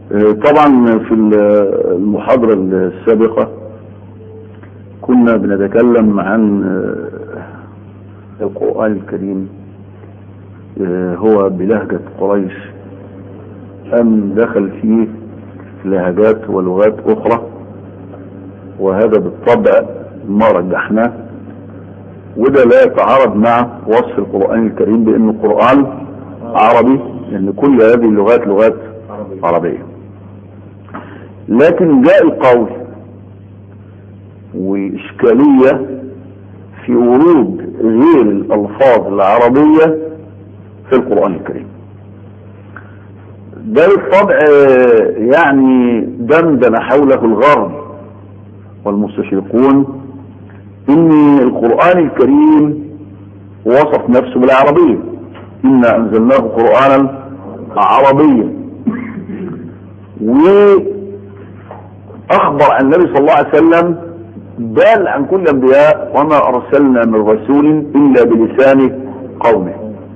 طبعا في المحاضرة السابقة كنا بنتكلم عن القرآن الكريم هو بلهجة قريش أم دخل فيه لهجات ولغات أخرى وهذا بالطبع ما رجحناه وده لا يتعارض مع وصف القرآن الكريم بأنه قرآن عربي لأن كل هذه اللغات لغات عربية لكن جاء القول وإشكالية في ورود غير الألفاظ العربية في القرآن الكريم ده بالطبع يعني دندن حوله الغرب والمستشرقون ان القرآن الكريم وصف نفسه بالعربية انا انزلناه قرآنا عربيا واخبر عن النبي صلى الله عليه وسلم بال عن كل الانبياء وما ارسلنا من رسول الا بلسان قومه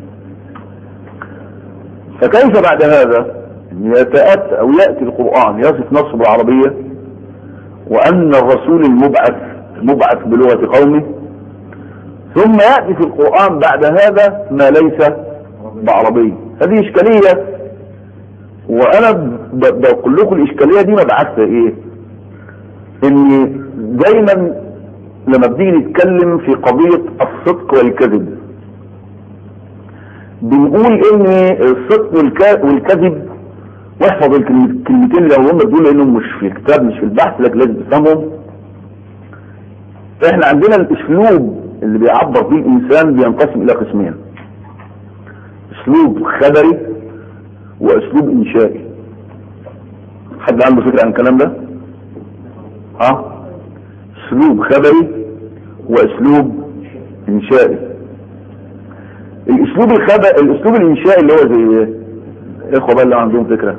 فكيف بعد هذا يتأتى او يأتي القرآن يصف نفسه بالعربية وان الرسول المبعث مبعث بلغة قومه ثم يأتي في القرآن بعد هذا ما ليس بعربي هذه اشكالية وانا بقول لكم الاشكالية دي مبعثها ايه ان دايما لما بنيجي نتكلم في قضية الصدق والكذب بنقول ان الصدق والكذب واحفظ الكلمتين اللي هم دول لانهم مش في الكتاب مش في البحث لكن لازم تفهمهم احنا عندنا الاسلوب اللي بيعبر بيه الانسان بينقسم الى قسمين اسلوب خبري واسلوب انشائي حد عنده فكرة عن الكلام ده ها اسلوب خبري واسلوب انشائي الاسلوب الخبري الاسلوب الانشائي اللي هو زي ايه اخوة بقى اللي عندهم فكرة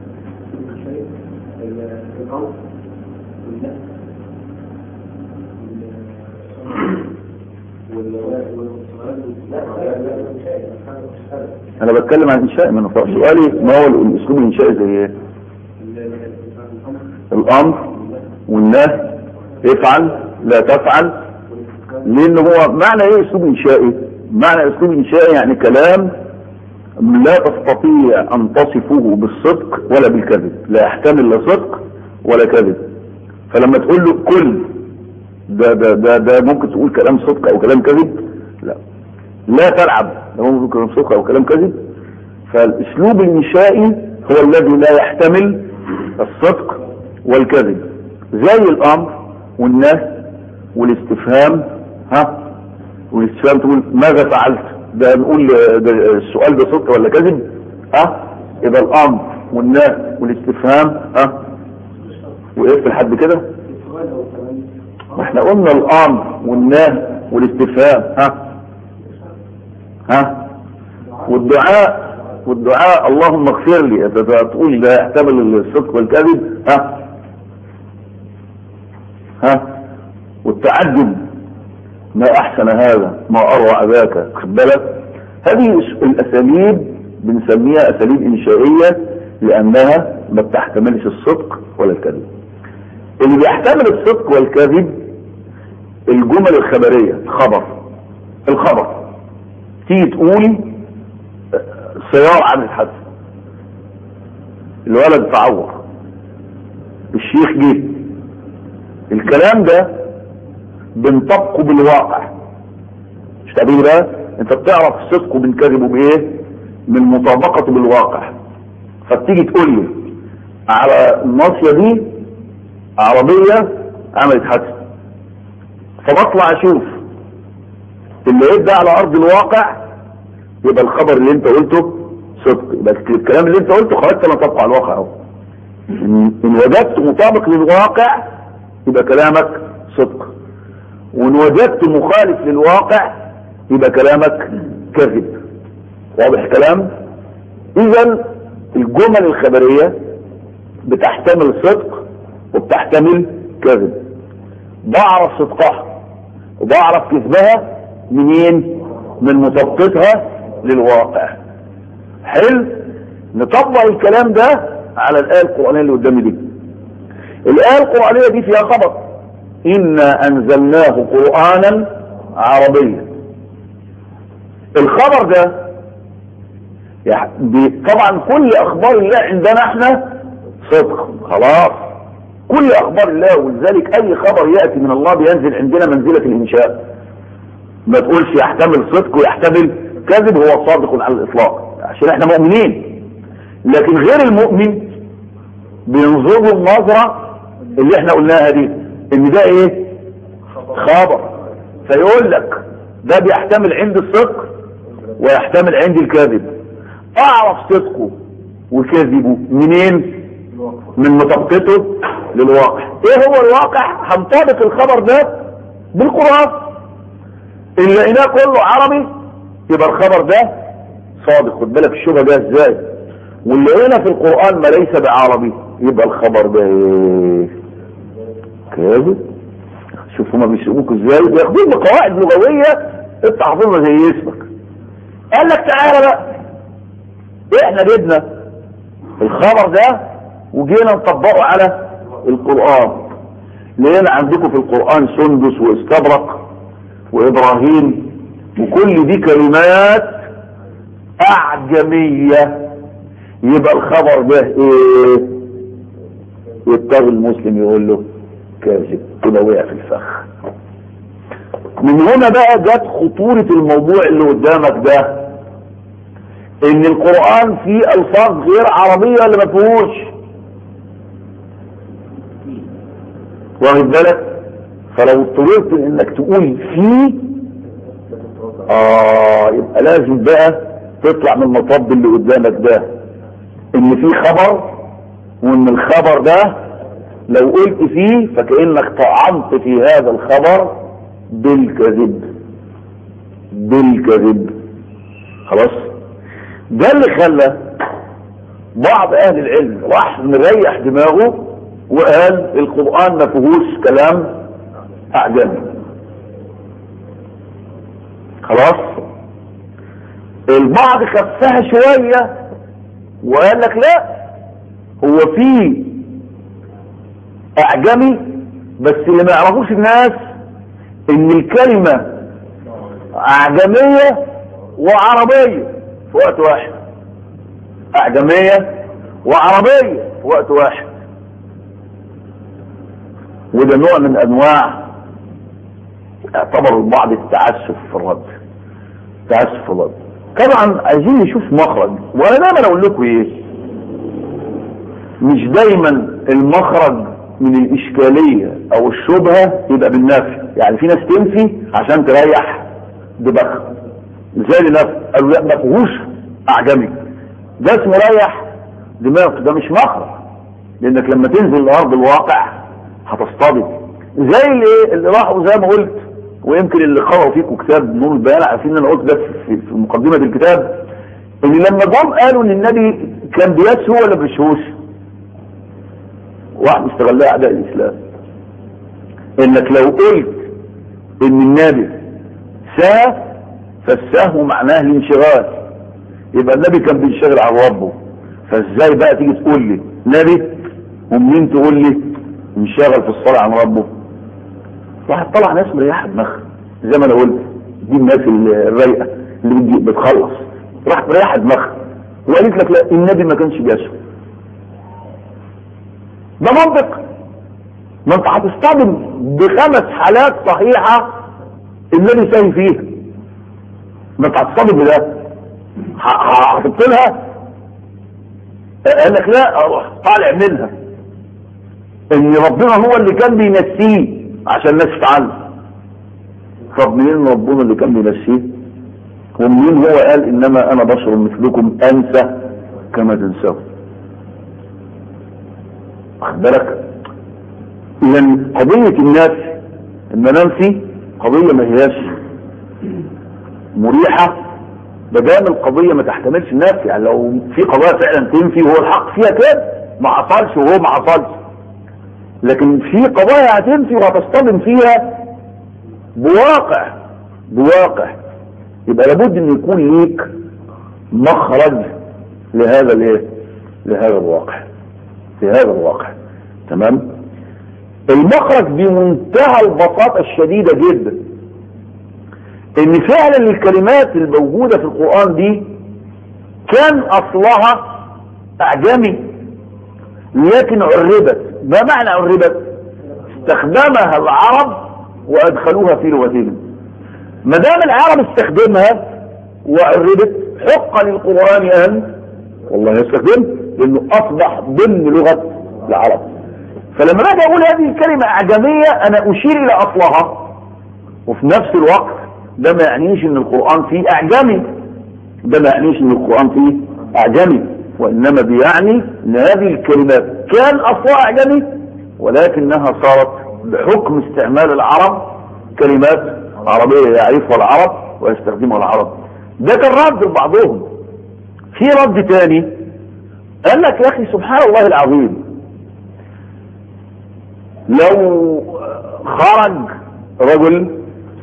انا بتكلم عن انشاء من سؤالي ما هو الاسلوب الانشائي زي ايه الامر والنهي افعل لا تفعل لان هو معنى ايه اسلوب انشائي معنى اسلوب انشائي يعني كلام لا تستطيع ان تصفه بالصدق ولا بالكذب لا يحتمل لا صدق ولا كذب فلما تقول له كل ده ده ده ده ممكن تقول كلام صدق او كلام كذب لا لا تلعب ده ممكن كلام صدق او كلام كذب فالاسلوب الانشائي هو الذي لا يحتمل الصدق والكذب زي الامر والنهي والاستفهام ها والاستفهام تقول ماذا فعلت ده نقول ده السؤال ده صدق ولا كذب ها يبقى الامر والنهي والاستفهام ها وقفت لحد كده ما احنا قلنا الامر والنهي والاستفهام ها ها والدعاء والدعاء اللهم اغفر لي تقول ده يحتمل الصدق والكذب ها ها والتعجب ما احسن هذا ما اروع ذاك خد بالك هذه الاساليب بنسميها اساليب انشائيه لانها ما بتحتملش الصدق ولا الكذب اللي بيحتمل الصدق والكذب الجمل الخبريه الخبر الخبر تيجي تقول سيارة عملت حادثة الولد تعور الشيخ جه الكلام ده بنطبقه بالواقع مش تعبير بقى انت بتعرف صدقه من كذبه بايه من مطابقته بالواقع فبتيجي تقول لي على الناصية دي عربية عملت حادثة فبطلع اشوف اللي يبدأ على ارض الواقع يبقى الخبر اللي انت قلته صدق يبقى الكلام اللي انت قلته خرجت انا طبقه على الواقع اهو ان وجدت مطابق للواقع يبقى كلامك صدق وان وجدت مخالف للواقع يبقى كلامك كذب واضح كلام اذا الجمل الخبرية بتحتمل صدق وبتحتمل كذب بعرف صدقها وبعرف كذبها منين من مطابقتها للواقع حلو نطبق الكلام ده على الآية القرآنية اللي قدامي دي الآية القرآنية دي فيها خبر إنا أنزلناه قرآنا عربيا الخبر ده يعني طبعا كل أخبار الله عندنا احنا صدق خلاص كل أخبار الله ولذلك أي خبر يأتي من الله بينزل عندنا منزلة الإنشاء ما تقولش يحتمل صدق ويحتمل كذب هو صادق على الإطلاق عشان احنا مؤمنين لكن غير المؤمن بينظر له النظرة اللي احنا قلناها دي ان ده ايه خبر فيقول لك ده بيحتمل عندي الصدق ويحتمل عندي الكذب اعرف صدقه وكذبه منين من مطابقته للواقع ايه هو الواقع هنطابق الخبر ده بالقرآن ان لقيناه كله عربي يبقى الخبر ده صادق خد بالك الشبهه ده ازاي واللي هنا في القرآن ما ليس بعربي يبقى الخبر ده ايه كاذب شوف هما بيسيبوك ازاي بياخدوك بقواعد لغوية انت حافظها زي اسمك قال لك تعالى بقى احنا جبنا الخبر ده وجينا نطبقه على القرآن لقينا عندكم في القرآن سندس واستبرق وابراهيم وكل دي كلمات اعجمية يبقى الخبر ده ايه يضطر المسلم يقول له كاذب كده وقع في الفخ من هنا بقى جت خطورة الموضوع اللي قدامك ده ان القرآن فيه الفاظ غير عربية اللي ما فيهوش واخد بالك فلو اضطررت انك تقول فيه اه يبقى لازم بقى تطلع من المطب اللي قدامك ده ان في خبر وان الخبر ده لو قلت فيه فكأنك طعنت في هذا الخبر بالكذب بالكذب خلاص ده اللي خلى بعض اهل العلم راح مريح دماغه وقال القرآن ما فيهوش كلام اعجمي خلاص البعض خفها شوية وقال لك لا هو في اعجمي بس اللي ما يعرفوش الناس ان الكلمة اعجمية وعربية في وقت واحد اعجمية وعربية في وقت واحد وده نوع من انواع اعتبر البعض التعسف في الرد تعسف في الرد طبعا عايزين نشوف مخرج وانا دايما اقول لكم ايه مش دايما المخرج من الاشكالية او الشبهة يبقى بالنفي يعني في ناس تنفي عشان تريح دماغها زي النفي قالوا لا ما فيهوش اعجمي ده اسمه ريح دماغك ده مش مخرج لانك لما تنزل لارض الواقع هتصطدم زي اللي, اللي راحوا زي ما قلت ويمكن اللي قرأوا فيكم كتاب نور البيان عارفين ان انا قلت ده في, في مقدمة الكتاب ان لما جم قالوا ان النبي كان بيسهو ولا بيشهوش واحد استغلها اعداء الاسلام انك لو قلت ان النبي ساه فالسهو معناه الانشغال يبقى النبي كان بينشغل عن ربه فازاي بقى تيجي تقول لي نبي ومنين تقول لي انشغل في الصلاة عن ربه راح طلع ناس مريحة دماغها زي ما انا قلت دي الناس الرايقة اللي بتخلص راح مريحة دماغها وقالت لك لا النبي ما كانش بيسهو ده منطق ما انت هتصطدم بخمس حالات صحيحة النبي ساهي فيها ما انت هتصطدم بده هتحط لها قال لك لا اروح طالع منها ان ربنا هو اللي كان بينسيه عشان الناس تتعلم طب منين ربنا اللي كان بينسيه ومنين هو قال انما انا بشر مثلكم انسى كما تنسون واخد بالك اذا قضية الناس ان ننفي قضية ما هياش مريحة بدام القضية ما تحتملش النفي يعني لو في قضايا فعلا تنفي وهو الحق فيها كده ما حصلش وهو ما حصلش لكن في قضايا هتنفي وهتصطدم فيها بواقع بواقع يبقى لابد ان يكون ليك مخرج لهذا الايه لهذا الواقع في هذا الواقع تمام المخرج بمنتهى البساطة الشديدة جدا ان فعلا الكلمات الموجودة في القرآن دي كان اصلها اعجمي لكن عربت ما معنى عربت استخدمها العرب وادخلوها في لغتهم ما دام العرب استخدمها وعربت حق للقرآن ان والله يستخدم لانه اصبح ضمن لغة العرب فلما باجي اقول هذه الكلمة اعجمية انا اشير الى اصلها وفي نفس الوقت ده ما يعنيش ان القرآن فيه اعجمي ده ما يعنيش ان القرآن فيه اعجمي وانما بيعني ان هذه الكلمات كان اصلها اعجمي ولكنها صارت بحكم استعمال العرب كلمات عربية يعرفها العرب ويستخدمها العرب ده كان رد لبعضهم في رد تاني قال لك يا اخي سبحان الله العظيم لو خرج رجل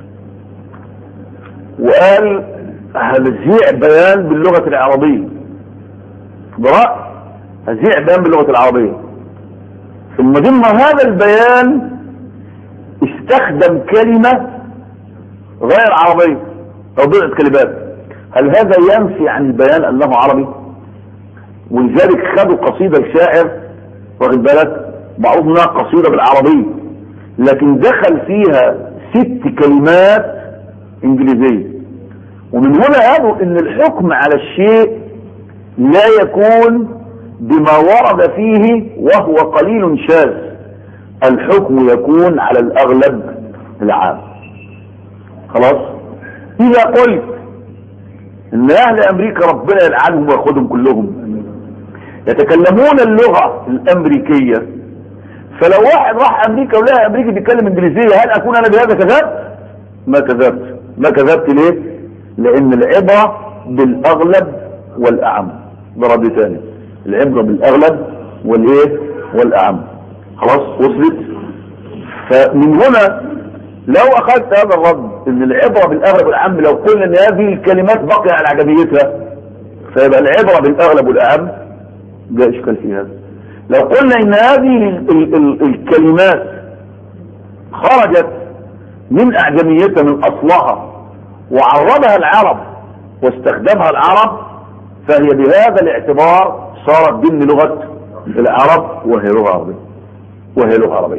وقال هنزيع بيان باللغة العربية برأي هزيع بيان باللغة العربية ثم ضمن هذا البيان استخدم كلمة غير عربية او بضعة كلمات هل هذا ينفي عن البيان انه عربي ولذلك خدوا قصيدة الشاعر واخد بالك بعضهم انها قصيدة بالعربية لكن دخل فيها ست كلمات انجليزية ومن هنا قالوا ان الحكم على الشيء لا يكون بما ورد فيه وهو قليل شاذ الحكم يكون على الاغلب العام خلاص اذا قلت ان اهل امريكا ربنا يلعنهم وياخدهم كلهم يتكلمون اللغة الامريكية فلو واحد راح امريكا ولقى امريكي بيتكلم انجليزية هل اكون انا بهذا كذبت ما كذبت ما كذبت ليه لان العبرة بالاغلب والاعم ضرب تاني العبرة بالاغلب والايه والاعم خلاص وصلت فمن هنا لو اخذت هذا الرد ان العبرة بالاغلب والاعم لو قلنا ان هذه الكلمات بقي على عجبيتها فيبقى العبرة بالاغلب والاعم ده اشكال في هذا لو قلنا ان هذه ال ال الكلمات خرجت من اعجميتها من اصلها وعربها العرب واستخدمها العرب فهي بهذا الاعتبار صارت ضمن لغة العرب وهي لغة عربية وهي لغة عربية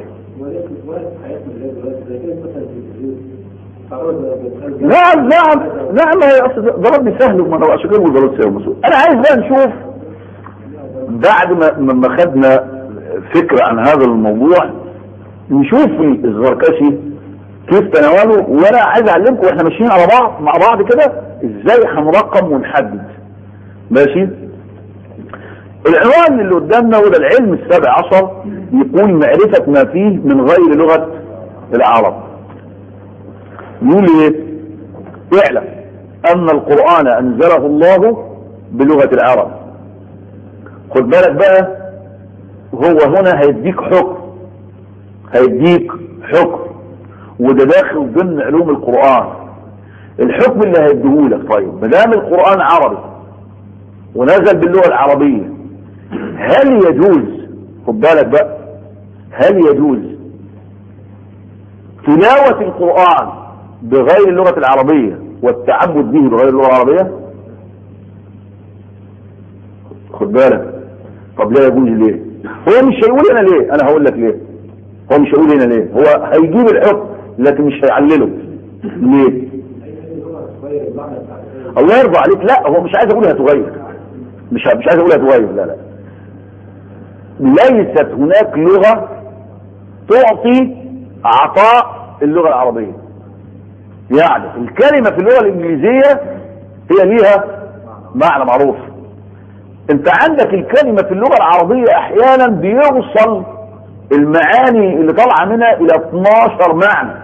نعم نعم نعم ضربني سهل وما انا عشان كده ضربت سهل مسؤول انا عايز بقى نشوف بعد ما ما خدنا فكرة عن هذا الموضوع نشوف الزركشي كيف تناوله وانا عايز اعلمكم واحنا ماشيين على بعض مع بعض كده ازاي هنرقم ونحدد ماشي العنوان اللي قدامنا وده العلم السابع عشر يقول معرفة ما فيه من غير لغة العرب يقول ايه اعلم ان القرآن انزله الله بلغة العرب خد بالك بقى هو هنا هيديك حكم هيديك حكم وده داخل ضمن علوم القرآن الحكم اللي هيديهولك طيب ما دام القرآن عربي ونزل باللغة العربية هل يجوز خد بالك بقى هل يجوز تلاوة القرآن بغير اللغة العربية والتعبد به بغير اللغة العربية خد بالك طب لا يجوز ليه هو مش هيقول هنا ليه انا هقول لك ليه هو مش هيقول هنا ليه هو هيجيب الحكم لكن مش هيعلله ليه الله يرضى عليك لا هو مش عايز اقول هتغير مش مش عايز اقول هتغير لا لا ليست هناك لغة تعطي عطاء اللغة العربية يعني الكلمة في اللغة الانجليزية هي ليها معنى معروف انت عندك الكلمة في اللغة العربية احيانا بيوصل المعاني اللي طالعة منها الى 12 معنى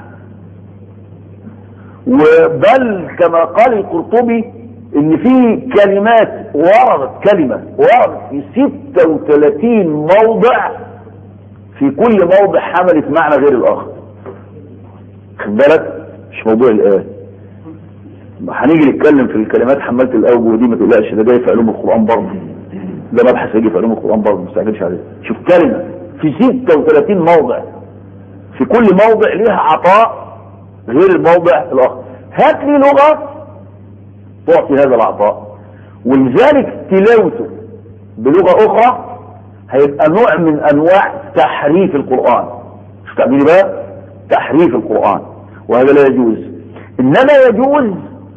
وبل كما قال القرطبي ان في كلمات وردت كلمة وردت في 36 موضع في كل موضع حملت معنى غير الاخر خد بالك مش موضوع الآية هنيجي نتكلم في الكلمات حملت الاوجه ودي ما تقلقش ده جاي في علوم القرآن برضه ده مبحث هيجي في علوم القرآن برضه ما تستعجلش عليه شوف كلمة في 36 موضع في كل موضع ليها عطاء غير الموضع الآخر هات لي لغة تعطي هذا العطاء ولذلك تلاوته بلغة أخرى هيبقى نوع من أنواع تحريف القرآن شوف تعبيري بقى تحريف القرآن وهذا لا يجوز إنما يجوز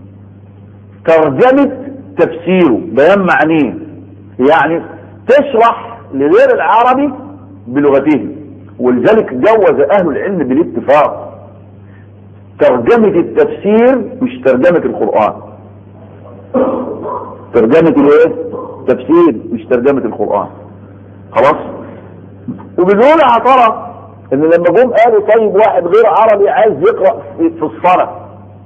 ترجمة تفسيره بيان معنيه يعني تشرح لغير العربي بلغته ولذلك جوز أهل العلم بالاتفاق ترجمة التفسير مش ترجمة القرآن ترجمة الايه تفسير مش ترجمة القرآن خلاص وبنقول عطرة ان لما جم قالوا طيب واحد غير عربي عايز يقرأ في في الصلاة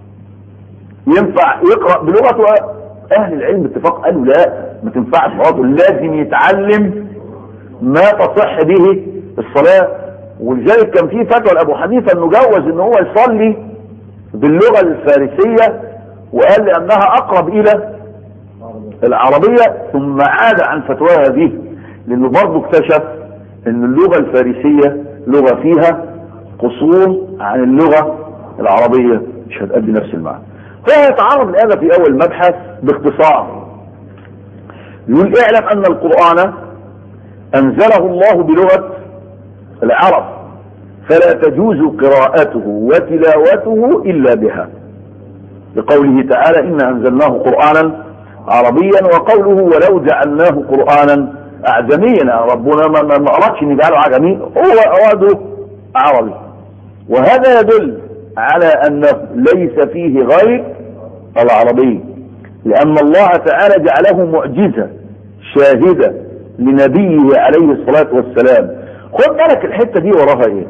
ينفع يقرأ بلغته اهل العلم اتفاق قالوا لا ما تنفعش برضه لازم يتعلم ما تصح به الصلاة ولذلك كان في فتوى لابو حنيفة انه جوز ان هو يصلي باللغة الفارسية وقال لانها اقرب الى العربية ثم عاد عن فتواها هذه لانه برضه اكتشف ان اللغة الفارسية لغة فيها قصور عن اللغة العربية مش هتأدي نفس المعنى فهو يتعرض الآن في أول مبحث باختصار يقول اعلم أن القرآن أنزله الله بلغة العرب فلا تجوز قراءته وتلاوته إلا بها لقوله تعالى إنا أنزلناه قرآنا عربيا وقوله ولو جعلناه قرآنا أعجميا ربنا ما ما أردش نجعله عجمي هو أراده عربي وهذا يدل على أنه ليس فيه غير العربي لأن الله تعالى جعله معجزة شاهدة لنبيه عليه الصلاة والسلام خد بالك الحتة دي وراها ايه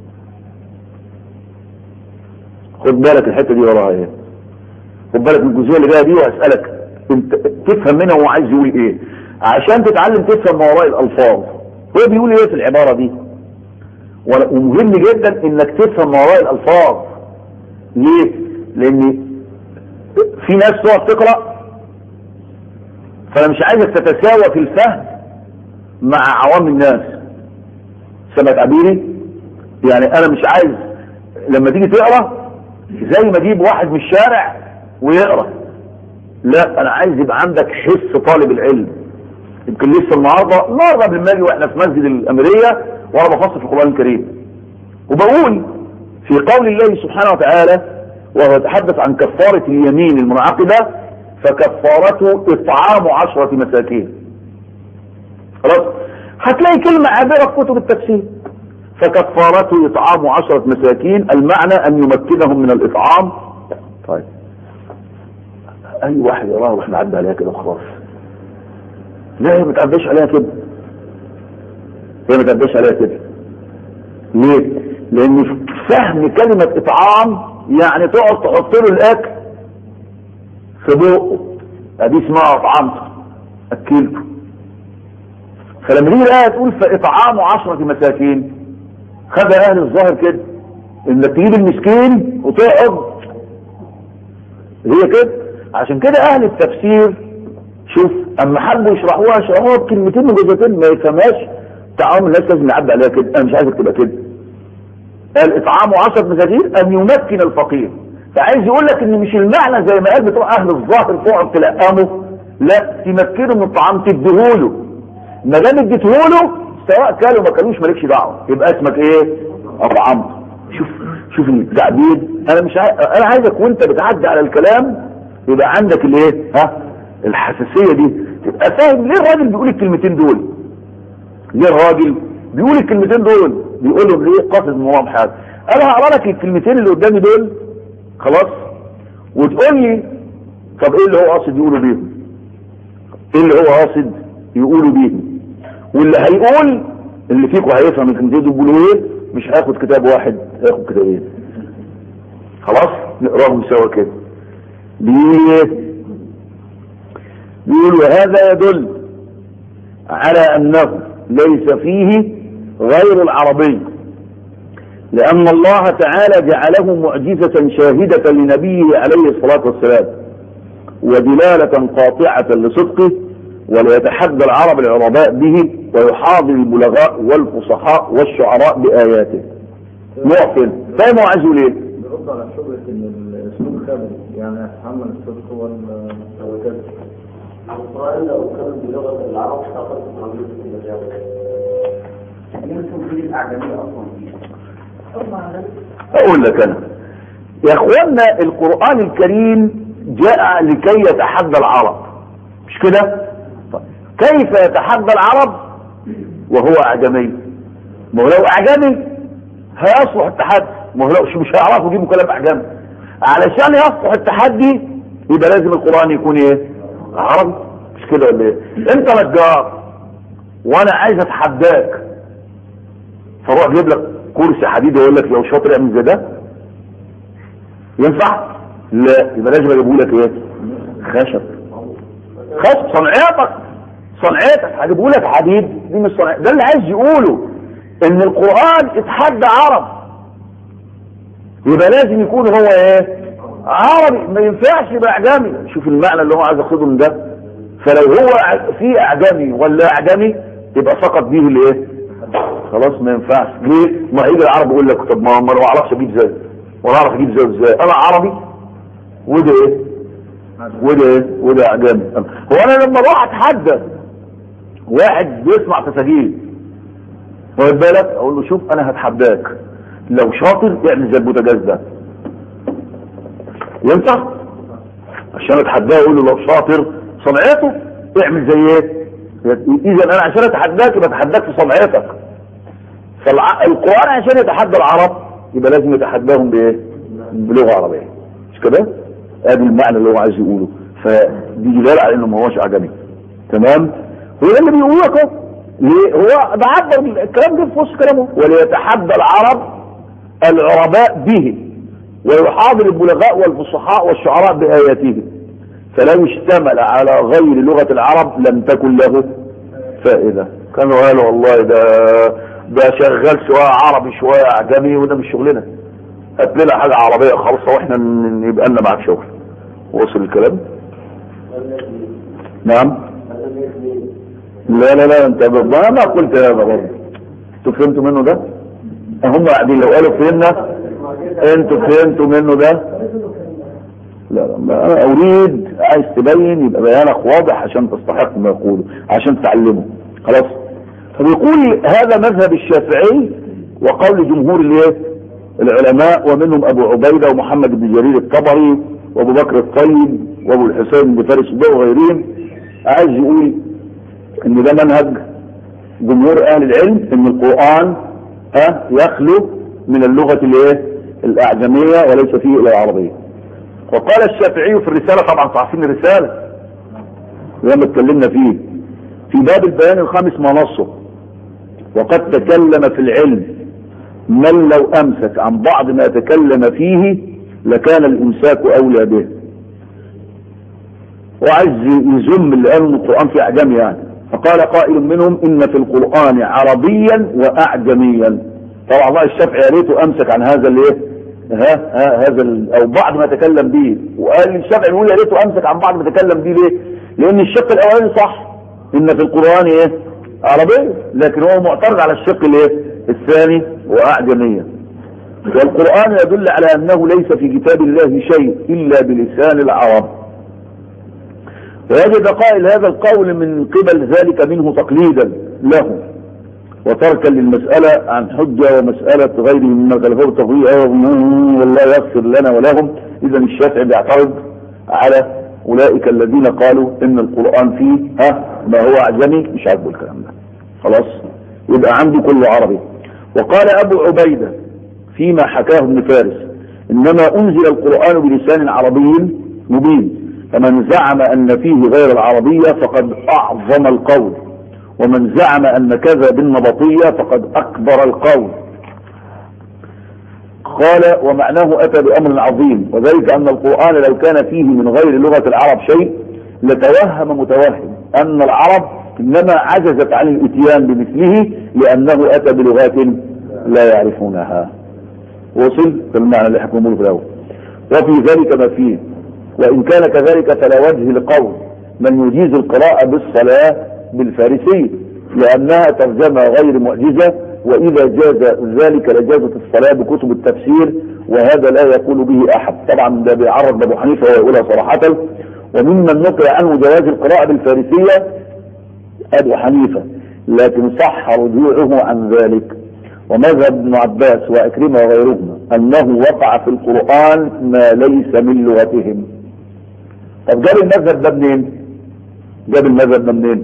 خد بالك الحتة دي وراها ايه خد بالك من الجزئية اللي جاية دي وهسألك انت تفهم منها هو عايز يقول ايه عشان تتعلم تفهم ما وراء الالفاظ هو بيقول ايه في العبارة دي ومهم جدا انك تفهم ما وراء الالفاظ ليه لان في ناس تقعد تقرا فانا مش عايزك تتساوى في الفهم مع عوام الناس سمع تعبيري يعني انا مش عايز لما تيجي تقرا زي ما اجيب واحد من الشارع ويقرا لا انا عايز يبقى عندك حس طالب العلم يمكن لسه النهارده النهارده قبل ما اجي واحنا في مسجد الاميريه وانا بفصل في القران الكريم وبقول في قول الله سبحانه وتعالى وهو يتحدث عن كفارة اليمين المنعقدة فكفارته إطعام عشرة مساكين خلاص هتلاقي كلمة عابرة في كتب التفسير فكفارته إطعام عشرة مساكين المعنى أن يمكنهم من الإطعام طيب أي واحد يراها واحنا عدى عليها كده خلاص لا هي ما تعداش عليها كده هي ما تعداش عليها كده ليه؟ لأن فهم كلمة إطعام يعني تقعد تحط له الاكل في بقه ادي اسمها اطعمته اكلته فلما تيجي الايه تقول فاطعام عشرة مساكين خد اهل الظاهر كده انك تجيب المسكين وتقعد هي كده عشان كده اهل التفسير شوف اما حبوا يشرحوها شرحوها بكلمتين وجزتين ما يفهمهاش تعاون الناس لازم يعدي عليها كده انا مش عايزك تبقى كده قال اطعام عشرة مساكين ان يمكن الفقير فعايز يقول لك ان مش المعنى زي ما قال بتوع اهل الظاهر تقعد تلقمه لا تمكنه من الطعام تديهوله ما دام اديتهوله سواء كانوا ما كانوش مالكش دعوه يبقى اسمك ايه؟ اطعمته شوف شوف التعبير انا مش عايز انا عايزك وانت بتعدي على الكلام يبقى عندك الايه؟ ها؟ الحساسيه دي تبقى فاهم ليه الراجل بيقول الكلمتين دول؟ ليه الراجل بيقول الكلمتين دول بيقولهم ليه قاصد من وراهم حاجه انا هقرا لك الكلمتين اللي قدامي دول خلاص وتقول لي طب ايه اللي هو قاصد يقوله بيهم ايه اللي هو قاصد يقوله بيهم واللي هيقول اللي فيكم هيفهم الكلمتين دول بيقولوا ايه مش هياخد كتاب واحد هياخد كتابين خلاص نقراهم سوا كده بيقول ايه بيقول وهذا يدل على انه ليس فيه غير العربي لأن الله تعالى جعله معجزة شاهدة لنبيه عليه الصلاة والسلام ودلالة قاطعة لصدقه وليتحدى العرب العرباء به ويحاضر البلغاء والفصحاء والشعراء بآياته معقل فاهم هو عايزه ليه؟ بيرد على شبهة ان الاسلوب خبري يعني يتحمل الصدق وال- والكذب القرآن لو كان بلغة العرب فقط موجود في المجال يمكن في الأعجمية أصلا اقول لك انا يا اخوانا القرآن الكريم جاء لكي يتحدى العرب مش كده طيب. كيف يتحدى العرب وهو اعجمي ما هو لو اعجمي هيصلح التحدي ما هو لو مش هيعرفوا يجيبوا كلام اعجمي علشان يصلح التحدي يبقى لازم القرآن يكون ايه عربي مش كده ولا ايه انت نجار وانا عايز اتحداك فروح اجيب لك كرسي حديد يقول لك لو شاطر اعمل زي ده ينفع لا يبقى لازم اجيبه لك ايه خشب خشب صنعتك صنعتك هجيبه لك حديد دي مش صنع ده اللي عايز يقوله ان القران اتحدى عرب يبقى لازم يكون هو ايه عربي ما ينفعش يبقى اعجمي شوف المعنى اللي هو عايز ياخده من ده فلو هو ع- في اعجمي ولا اعجمي يبقى سقط به الايه خلاص ما ينفعش ليه ما هيجي العرب يقول لك طب ما ما انا ما اعرفش اجيب زي ولا اعرف اجيب زي ازاي انا عربي وده ايه وده ايه وده اعجمي هو انا لما اروح اتحدى واحد بيسمع تساجيل واخد بالك اقول له شوف انا هتحداك لو شاطر اعمل زي البوتاجاز ده ينفع عشان اتحداه اقول له لو شاطر صنعته اعمل زي ايه اذا انا عشان اتحداك يبقى اتحداك في صنعتك فالقران عشان يتحدى العرب يبقى لازم يتحداهم بايه بلغه عربيه مش كده ادي المعنى اللي هو عايز يقوله فدي دلاله على انه ما هوش عجمي تمام هو ده اللي بيقول لك اهو. ليه هو بعبر الكلام ده في وسط كلامه وليتحدى العرب العرباء به ويحاضر البلغاء والفصحاء والشعراء بآياته فلو اشتمل على غير لغة العرب لم تكن له فائدة كانوا قالوا والله ده ده شغال شوية عربي شوية أعجمي وده مش شغلنا هات لنا حاجة عربية خالصة واحنا ن- يبقى لنا معاك شغل وصل الكلام نعم لا لا لا انت ب- ما ما قلت هذا برضه انتوا فهمتوا منه ده هم قاعدين لو قالوا فهمنا انتوا فهمتوا منه ده لا لا ما انا اريد عايز تبين يبقى بيانك واضح عشان تستحق ما يقوله عشان تعلمه خلاص فبيقول هذا مذهب الشافعي وقول جمهور الايه العلماء ومنهم ابو عبيده ومحمد بن جرير الطبري وابو بكر الطيب وابو الحسين بن فارس الضوء وغيرهم عايز يقول ان ده منهج جمهور اهل العلم ان القران ها يخلو من اللغه الايه الاعجميه وليس فيه الا العربيه وقال الشافعي في الرساله طبعا عارفين الرساله لما اتكلمنا فيه في باب البيان الخامس ما نصه وقد تكلم في العلم من لو امسك عن بعض ما تكلم فيه لكان الامساك اولى به وعايز يذم اللي قال ان القران في اعجمي يعني فقال قائل منهم ان في القران عربيا واعجميا طبعا الله الشافعي يا ريته امسك عن هذا الايه ها ها هذا ال- او بعض ما تكلم به وقال الشافعي بيقول يا ريته امسك عن بعض ما تكلم به ليه؟ لان الشق الاولاني صح ان في القران ايه؟ عربيه لكن هو معترض على الشق الايه؟ الثاني واعجميا والقران يدل على انه ليس في كتاب الله شيء الا بلسان العرب ويجد قائل هذا القول من قبل ذلك منه تقليدا له وتركا للمسألة عن حجة ومسألة غيره مما خلفه تضييع والله يغفر لنا ولهم إذا الشافعي بيعترض على أولئك الذين قالوا إن القرآن فيه ها ما هو أعجمي مش عاجبه الكلام ده خلاص يبقى عنده كله عربي وقال أبو عبيدة فيما حكاه ابن فارس إنما أنزل القرآن بلسان عربي مبين فمن زعم أن فيه غير العربية فقد أعظم القول ومن زعم أن كذا بالنبطية فقد أكبر القول قال ومعناه أتى بأمر عظيم وذلك أن القرآن لو كان فيه من غير لغة العرب شيء لتوهم متوهم أن العرب إنما عجزت عن الإتيان بمثله لأنه أتى بلغات لا يعرفونها وصل في المعنى اللي حكمه في الأول وفي ذلك ما فيه وإن كان كذلك فلا وجه لقول من يجيز القراءة بالصلاة بالفارسية لأنها ترجمة غير معجزة وإذا جاز ذلك لجازت الصلاة بكتب التفسير وهذا لا يقول به أحد طبعا ده بيعرض أبو حنيفة ويقولها صراحة وممن نقل عنه جواز القراءة بالفارسية أبو حنيفة لكن صح رجوعه عن ذلك ومذهب ابن عباس وأكرمة وغيرهما أنه وقع في القرآن ما ليس من لغتهم طب جاب المذهب ده منين؟ جاب المذهب ده منين؟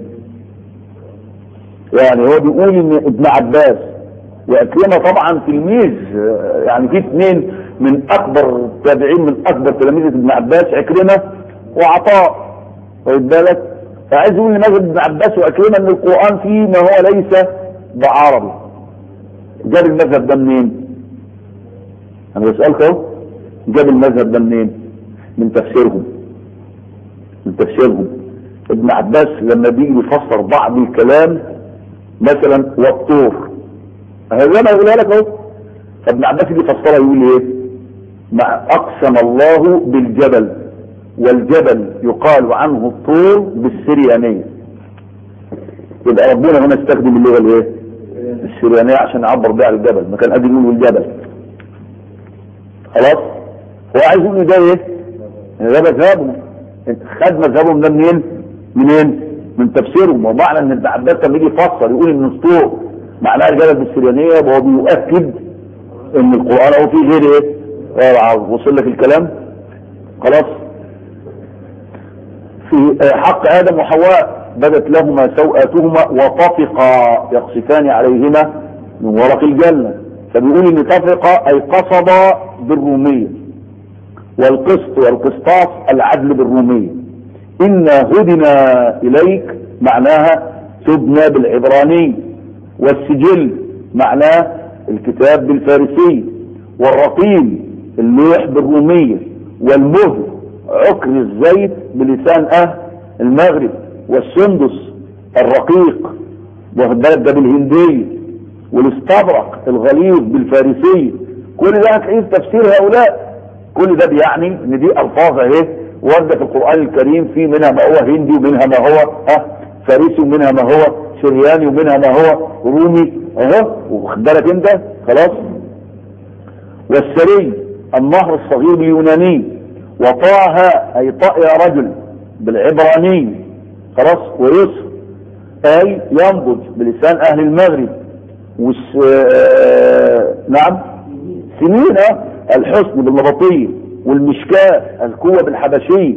يعني هو بيقول ان ابن عباس وأكرمة طبعا تلميذ يعني في اثنين من أكبر التابعين من أكبر تلاميذ ابن عباس عكرمة وعطاء واخد بالك فعايز يقول لمذهب ابن عباس وأكرمة ان القرآن فيه ما هو ليس بعربي جاب المذهب ده منين؟ انا بسألك اهو جاب المذهب ده منين؟ من تفسيرهم من تفسيرهم ابن عباس لما بيجي يفسر بعض الكلام مثلا والطور هذا ما يقولها لك اهو فابن عباس يجي يفسرها يقول ايه؟ مع اقسم الله بالجبل والجبل يقال عنه الطور بالسريانيه يبقى ربنا هنا استخدم اللغه الايه؟ السريانيه عشان يعبر بيها عن الجبل ما كان قادر يقول الجبل خلاص هو عايز يقول ده ايه ده مذهبهم انت خد مذهبهم ده منين منين من تفسيرهم ومعنى ان ابن عباس لما يجي يفسر يقول ان السطور معناها الجبل بالسريانيه وهو بيؤكد ان القران هو فيه غير ايه غير عرض وصل لك الكلام خلاص في حق ادم وحواء بدت لهما سوءاتهما وطفقا يقصفان عليهما من ورق الجنه فبيقول ان طفق اي قصد بالروميه والقسط والقسطاس العدل بالروميه انا هدنا اليك معناها تبنى بالعبراني والسجل معناه الكتاب بالفارسي والرقيم اللوح بالروميه والمهر عكر الزيت بلسان اهل المغرب والسندس الرقيق واخد بالك ده بالهنديه والاستبرق الغليظ بالفارسية كل ده هتلاقيه في تفسير هؤلاء كل ده بيعني ان دي الفاظ اهي وارده في القران الكريم في منها ما هو هندي ومنها ما هو ها فارسي ومنها ما هو سرياني ومنها ما هو رومي اهو واخد بالك انت خلاص والسري النهر الصغير اليوناني وطاها اي طاء يا رجل بالعبراني خلاص ويسر اي ينضج بلسان اهل المغرب والس... آه... نعم سنين الحسن بالنبطية والمشكاة الكوة بالحبشية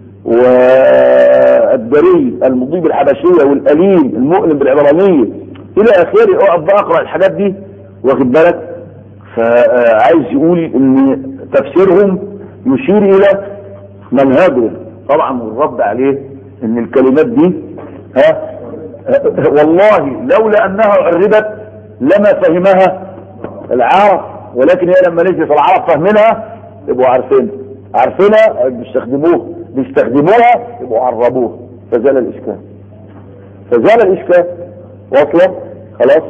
والدري المضي بالحبشية والأليم المؤلم بالعبرانية إلى آخره أقعد بقى أقرأ الحاجات دي واخد بالك فعايز يقول إن تفسيرهم يشير إلى منهجهم طبعا والرد عليه إن الكلمات دي ها والله لولا أنها عربت لما فهمها العرب ولكن هي لما نزلت العرب فهمناها يبقوا عارفين عارفينها بيستخدموها بيستخدموها يبقوا عربوها فزال الاشكال فزال الاشكال واصلا خلاص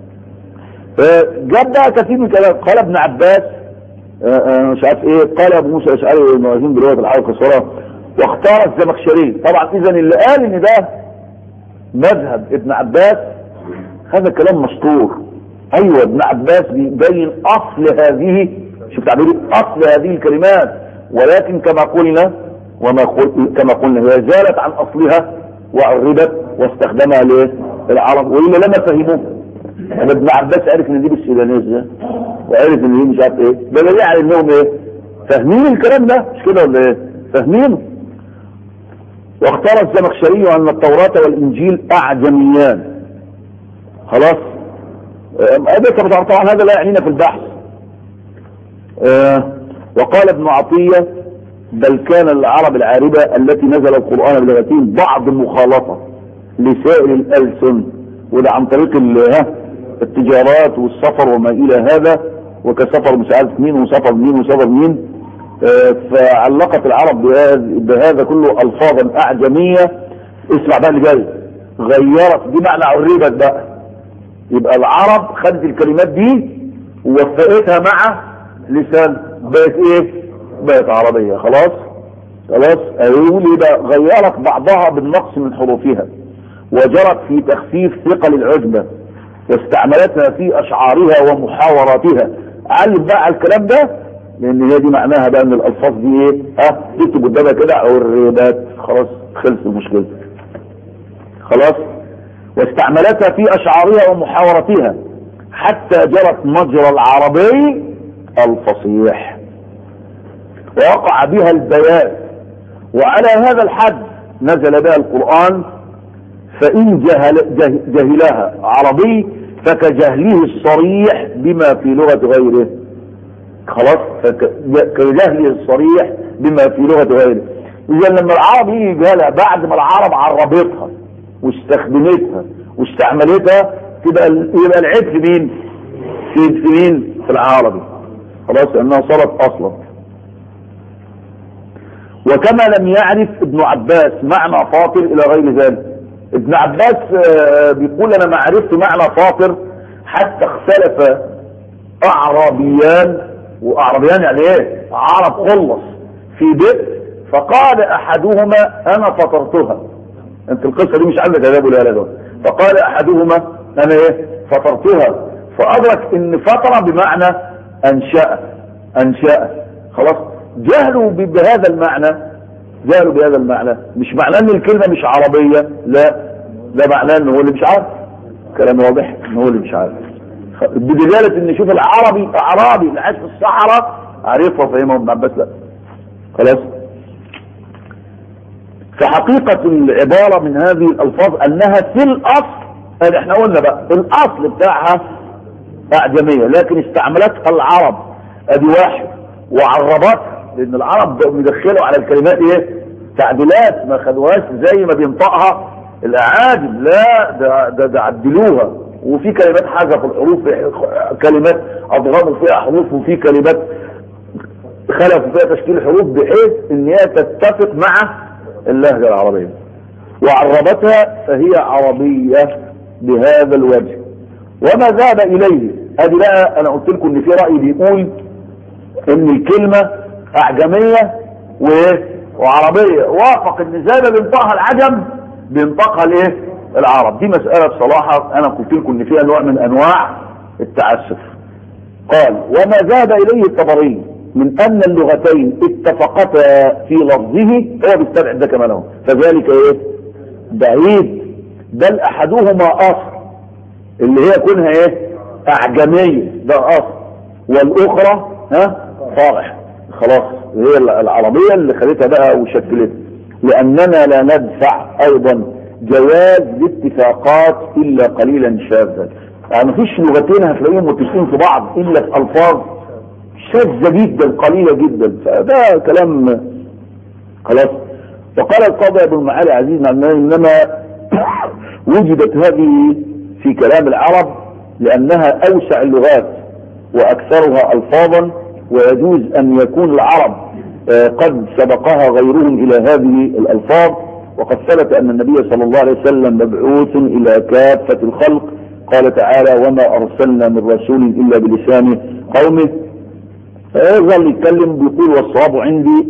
جاب بقى كثير من كلام قال ابن عباس مش عارف ايه قال ابو موسى الاشعري والموازين بروايه العرب الصلاه واختار الزمخشري طبعا اذا اللي قال ان ده مذهب ابن عباس هذا كلام مسطور ايوه ابن عباس بيبين اصل هذه شوف تعبيري اصل هذه الكلمات ولكن كما قلنا وما قل كما قلنا هي زالت عن اصلها وعربت واستخدمها ليه العرب والا لما فهموه ابن عباس عرف ان دي بالسودانيه ازاي وعرف ان دي مش عارف ايه ده دليل على انهم ايه فاهمين الكلام ده مش كده ولا ايه فاهمينه واختار الزمخشري ان التوراة والانجيل اعجميان خلاص هذا طبعا هذا لا يعنينا في البحث أه وقال ابن عطية بل كان العرب العاربة التي نزل القرآن بلغتهم بعض مخالطة لسائر الألسن وده عن طريق التجارات والسفر وما إلى هذا وكسفر مش عارف مين وسفر مين وسفر مين أه فعلقت العرب بهذا كله ألفاظا أعجمية اسمع بقى اللي جاي غيرت دي معنى عربت بقى يبقى العرب خدت الكلمات دي ووفقتها مع لسان بقت ايه بقت عربية خلاص خلاص يقول ايه بقى غيرت بعضها بالنقص من حروفها وجرت في تخفيف ثقل العجبة واستعملتها في اشعارها ومحاوراتها علم بقى على الكلام ده لان هي دي معناها بقى ان الالفاظ دي ايه ها تكتب قدامها كده او الريبات خلاص خلص المشكله خلاص واستعملتها في اشعارها ومحاوراتها حتى جرت مجرى العربي الفصيح ووقع بها البيان وعلى هذا الحد نزل بها القرآن فإن جهل جه جهلها عربي فكجهله الصريح بما في لغة غيره خلاص كجهله الصريح بما في لغة غيره إذا لما العرب يجي يجهلها بعد ما العرب عربتها واستخدمتها واستعملتها تبقى يبقى العيب في مين؟ في في مين؟ في العربي خلاص لأنها صارت أصلا وكما لم يعرف ابن عباس معنى فاطر الى غير ذلك ابن عباس بيقول انا ما عرفت معنى فاطر حتى اختلف اعرابيان واعرابيان يعني ايه عرب خلص في بئر فقال احدهما انا فطرتها انت القصه دي مش عندك يا ابو الهلا فقال احدهما انا ايه فطرتها فادرك ان فطر بمعنى انشأ انشأ خلاص جهلوا بهذا المعنى جهلوا بهذا المعنى مش معناه ان الكلمة مش عربية لا ده معناه ان هو اللي مش عارف كلام واضح ان هو اللي مش عارف بدلالة ان شوف العربي اعرابي اللي عايش في الصحراء عارفها فهمه ابن عباس لا خلاص فحقيقة العبارة من هذه الالفاظ انها في الاصل ادي احنا قلنا بقى الاصل بتاعها اعجمية لكن استعملتها العرب ادي واحد وعربتها لان العرب بيدخلوا على الكلمات ايه تعديلات ما خدوهاش زي ما بينطقها الاعاجم لا ده ده, ده عدلوها وفي كلمات حذفوا الحروف كلمات اضغموا فيها حروف وفي كلمات خلفوا فيها تشكيل حروف بحيث ان هي تتفق مع اللهجه العربيه وعربتها فهي عربيه بهذا الوجه وما ذهب اليه ادي بقى انا قلت لكم ان في راي بيقول ان الكلمه اعجميه وايه وعربيه وافق ان زي ما بينطقها العجم بينطقها الايه العرب دي مساله بصراحه انا قلت لكم ان فيها نوع من انواع التعسف قال وما ذهب اليه الطبري من ان اللغتين اتفقتا في لفظه هو بيستبعد ده كمان اهو فذلك ايه بعيد بل احدهما اصل اللي هي كونها ايه اعجميه ده اصل والاخرى ها صالح خلاص هي العربية اللي خلتها بقى وشكلتها لأننا لا ندفع أيضا جواز الاتفاقات إلا قليلا شاذا يعني مفيش لغتين هتلاقيهم متفقين في بعض إلا في ألفاظ شاذة جدا قليلة جدا فده كلام خلاص وقال القاضي أبو المعالي عزيز إنما وجدت هذه في كلام العرب لأنها أوسع اللغات وأكثرها ألفاظا ويجوز أن يكون العرب قد سبقها غيرهم إلى هذه الألفاظ وقد ثبت أن النبي صلى الله عليه وسلم مبعوث إلى كافة الخلق قال تعالى وما أرسلنا من رسول إلا بلسان قومه فيظل يتكلم بيقول والصواب عندي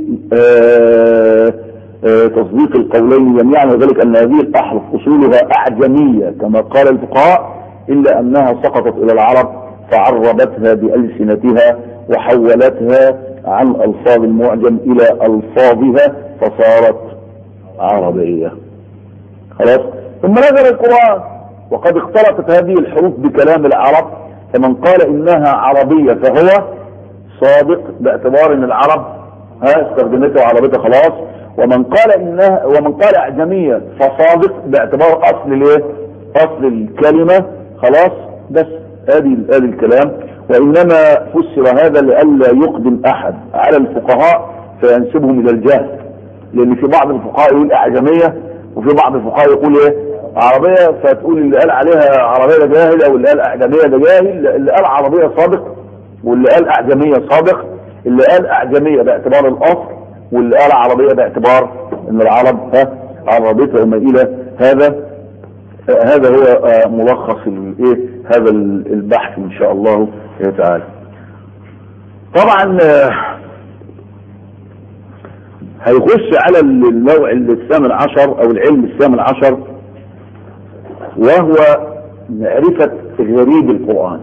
آآ آآ تصديق القولين جميعا وذلك أن هذه الأحرف أصولها أعجمية كما قال الفقهاء إلا أنها سقطت إلى العرب فعربتها بألسنتها وحولتها عن ألفاظ المعجم إلى ألفاظها فصارت عربية خلاص ثم نزل القرآن وقد اختلطت هذه الحروف بكلام العرب فمن قال إنها عربية فهو صادق باعتبار ان العرب ها استخدمتها وعربتها خلاص ومن قال انها ومن قال اعجمية فصادق باعتبار اصل الايه اصل الكلمة خلاص بس ادي ادي الكلام وانما فسر هذا لئلا يقدم احد على الفقهاء فينسبهم الى الجهل لان في بعض الفقهاء يقول اعجمية وفي بعض الفقهاء يقول ايه عربية فتقول اللي قال عليها عربية ده جاهل او اللي قال اعجمية ده جاهل اللي قال عربية صادق واللي قال اعجمية صادق اللي قال اعجمية باعتبار الاصل واللي قال عربية باعتبار ان العرب ها عربيتها وما الى هذا آه هذا هو آه ملخص الايه هذا البحث ان شاء الله تعالى طبعا آه هيخش على النوع الثامن عشر او العلم الثامن عشر وهو معرفة غريب القرآن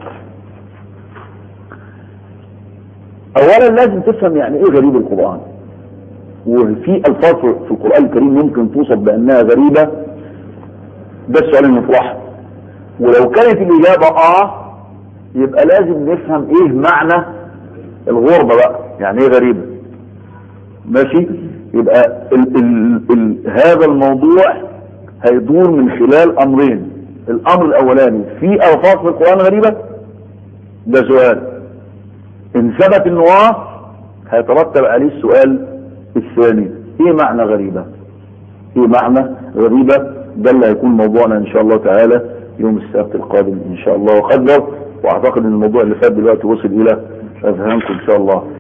اولا لازم تفهم يعني ايه غريب القرآن وفي الفاظ في القرآن الكريم ممكن توصف بانها غريبة ده السؤال المطرح ولو كانت الاجابة اه يبقى لازم نفهم ايه معنى الغربة بقى يعني ايه غريبة ماشي يبقى ال ال ال هذا الموضوع هيدور من خلال امرين الامر الاولاني في الفاظ في القرآن غريبة ده سؤال ان ثبت انه اه هيترتب عليه السؤال الثاني ايه معنى غريبة ايه معنى غريبة ده اللي هيكون موضوعنا ان شاء الله تعالى يوم السبت القادم ان شاء الله وقدر واعتقد ان الموضوع اللي فات دلوقتي وصل الى اذهانكم ان شاء الله